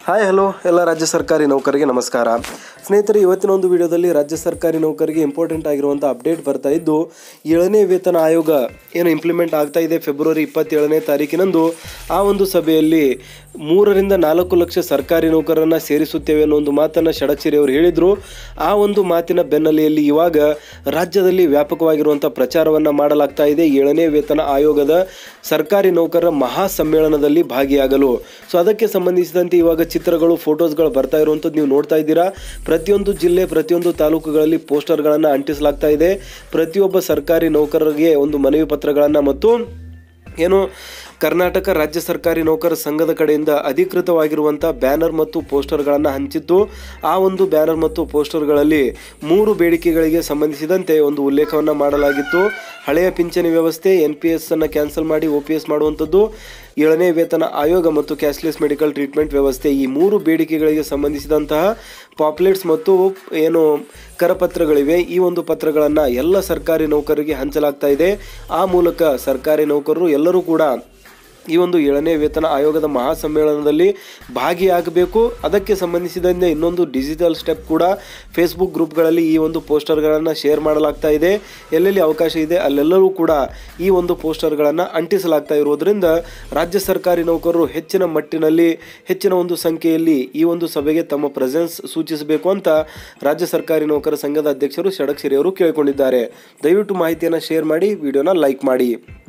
hi hello ಎಲ್ಲ ರಾಜ್ಯ ಸರ್ಕಾರಿ ನೌಕರರಿಗೆ ನಮಸ್ಕಾರ ಸ್ನೇಹಿತರೆ ಇವತ್ತಿನ ಒಂದು ವಿಡಿಯೋದಲ್ಲಿ ರಾಜ್ಯ ಸರ್ಕಾರಿ ನೌಕರರಿಗೆ ಇಂಪಾರ್ಟೆಂಟ್ ಆಗಿರುವಂಥ ಅಪ್ಡೇಟ್ ಬರ್ತಾ ಇದ್ದು ಏಳನೇ ವೇತನ ಆಯೋಗ ಏನು ಇಂಪ್ಲಿಮೆಂಟ್ ಆಗ್ತಾ ಇದೆ ಫೆಬ್ರವರಿ ಇಪ್ಪತ್ತೇಳನೇ ತಾರೀಕಿನಂದು ಆ ಒಂದು ಸಭೆಯಲ್ಲಿ ಮೂರರಿಂದ ನಾಲ್ಕು ಲಕ್ಷ ಸರ್ಕಾರಿ ನೌಕರರನ್ನ ಸೇರಿಸುತ್ತೇವೆ ಅನ್ನೋ ಒಂದು ಮಾತನ್ನು ಷಡಕ್ಷರಿ ಅವರು ಹೇಳಿದರು ಆ ಒಂದು ಮಾತಿನ ಬೆನ್ನಲೆಯಲ್ಲಿ ಇವಾಗ ರಾಜ್ಯದಲ್ಲಿ ವ್ಯಾಪಕವಾಗಿರುವಂಥ ಪ್ರಚಾರವನ್ನು ಮಾಡಲಾಗ್ತಾ ಇದೆ ಏಳನೇ ವೇತನ ಆಯೋಗದ ಸರ್ಕಾರಿ ನೌಕರರ ಮಹಾ ಸಮ್ಮೇಳನದಲ್ಲಿ ಭಾಗಿಯಾಗಲು ಸೊ ಅದಕ್ಕೆ ಸಂಬಂಧಿಸಿದಂತೆ ಇವಾಗ ಚಿತ್ರಗಳು ಫೋಟೋಸ್ಗಳು ಬರ್ತಾ ಇರುವಂಥದ್ದು ನೀವು ನೋಡ್ತಾ ಇದ್ದೀರಾ ಪ್ರತಿಯೊಂದು ಜಿಲ್ಲೆ ಪ್ರತಿಯೊಂದು ತಾಲೂಕುಗಳಲ್ಲಿ ಪೋಸ್ಟರ್ಗಳನ್ನು ಅಂಟಿಸಲಾಗ್ತಾ ಇದೆ ಪ್ರತಿಯೊಬ್ಬ ಸರ್ಕಾರಿ ನೌಕರರಿಗೆ ಒಂದು ಮನವಿ ಪತ್ರಗಳನ್ನು ಮತ್ತು ಏನು ಕರ್ನಾಟಕ ರಾಜ್ಯ ಸರ್ಕಾರಿ ನೌಕರ ಸಂಘದ ಕಡೆಯಿಂದ ಅಧಿಕೃತವಾಗಿರುವಂಥ ಬ್ಯಾನರ್ ಮತ್ತು ಪೋಸ್ಟರ್ಗಳನ್ನು ಹಂಚಿದ್ದು ಆ ಒಂದು ಬ್ಯಾನರ್ ಮತ್ತು ಪೋಸ್ಟರ್ಗಳಲ್ಲಿ ಮೂರು ಬೇಡಿಕೆಗಳಿಗೆ ಸಂಬಂಧಿಸಿದಂತೆ ಒಂದು ಉಲ್ಲೇಖವನ್ನು ಮಾಡಲಾಗಿತ್ತು ಹಳೆಯ ಪಿಂಚಣಿ ವ್ಯವಸ್ಥೆ ಎನ್ ಪಿ ಎಸ್ ಅನ್ನು ಕ್ಯಾನ್ಸಲ್ ಮಾಡಿ ಒ ಪಿ ಎಸ್ ಮಾಡುವಂಥದ್ದು ಏಳನೇ ವೇತನ ಆಯೋಗ ಮತ್ತು ಕ್ಯಾಶ್ಲೆಸ್ ಮೆಡಿಕಲ್ ಟ್ರೀಟ್ಮೆಂಟ್ ವ್ಯವಸ್ಥೆ ಈ ಮೂರು ಬೇಡಿಕೆಗಳಿಗೆ ಸಂಬಂಧಿಸಿದಂತಹ ಪಾಪ್ಲೆಟ್ಸ್ ಮತ್ತು ಏನು ಕರಪತ್ರಗಳಿವೆ ಈ ಒಂದು ಪತ್ರಗಳನ್ನು ಎಲ್ಲ ಸರ್ಕಾರಿ ನೌಕರರಿಗೆ ಹಂಚಲಾಗ್ತಾ ಇದೆ ಆ ಮೂಲಕ ಸರ್ಕಾರಿ ನೌಕರರು ಎಲ್ಲರೂ ಕೂಡ ಈ ಒಂದು ಏಳನೇ ವೇತನ ಆಯೋಗದ ಮಹಾ ಸಮ್ಮೇಳನದಲ್ಲಿ ಭಾಗಿಯಾಗಬೇಕು ಅದಕ್ಕೆ ಸಂಬಂಧಿಸಿದಂತೆ ಇನ್ನೊಂದು ಡಿಜಿಟಲ್ ಸ್ಟೆಪ್ ಕೂಡ ಫೇಸ್ಬುಕ್ ಗ್ರೂಪ್ಗಳಲ್ಲಿ ಈ ಒಂದು ಪೋಸ್ಟರ್ಗಳನ್ನು ಶೇರ್ ಮಾಡಲಾಗ್ತಾ ಇದೆ ಎಲ್ಲೆಲ್ಲಿ ಅವಕಾಶ ಇದೆ ಅಲ್ಲೆಲ್ಲರೂ ಕೂಡ ಈ ಒಂದು ಪೋಸ್ಟರ್ಗಳನ್ನು ಅಂಟಿಸಲಾಗ್ತಾ ಇರುವುದರಿಂದ ರಾಜ್ಯ ಸರ್ಕಾರಿ ನೌಕರರು ಹೆಚ್ಚಿನ ಮಟ್ಟಿನಲ್ಲಿ ಹೆಚ್ಚಿನ ಒಂದು ಸಂಖ್ಯೆಯಲ್ಲಿ ಈ ಒಂದು ಸಭೆಗೆ ತಮ್ಮ ಪ್ರೆಸೆನ್ಸ್ ಸೂಚಿಸಬೇಕು ಅಂತ ರಾಜ್ಯ ಸರ್ಕಾರಿ ನೌಕರ ಸಂಘದ ಅಧ್ಯಕ್ಷರು ಷಡಕ್ಷರಿ ಅವರು ಕೇಳಿಕೊಂಡಿದ್ದಾರೆ ದಯವಿಟ್ಟು ಮಾಹಿತಿಯನ್ನು ಶೇರ್ ಮಾಡಿ ವಿಡಿಯೋನ ಲೈಕ್ ಮಾಡಿ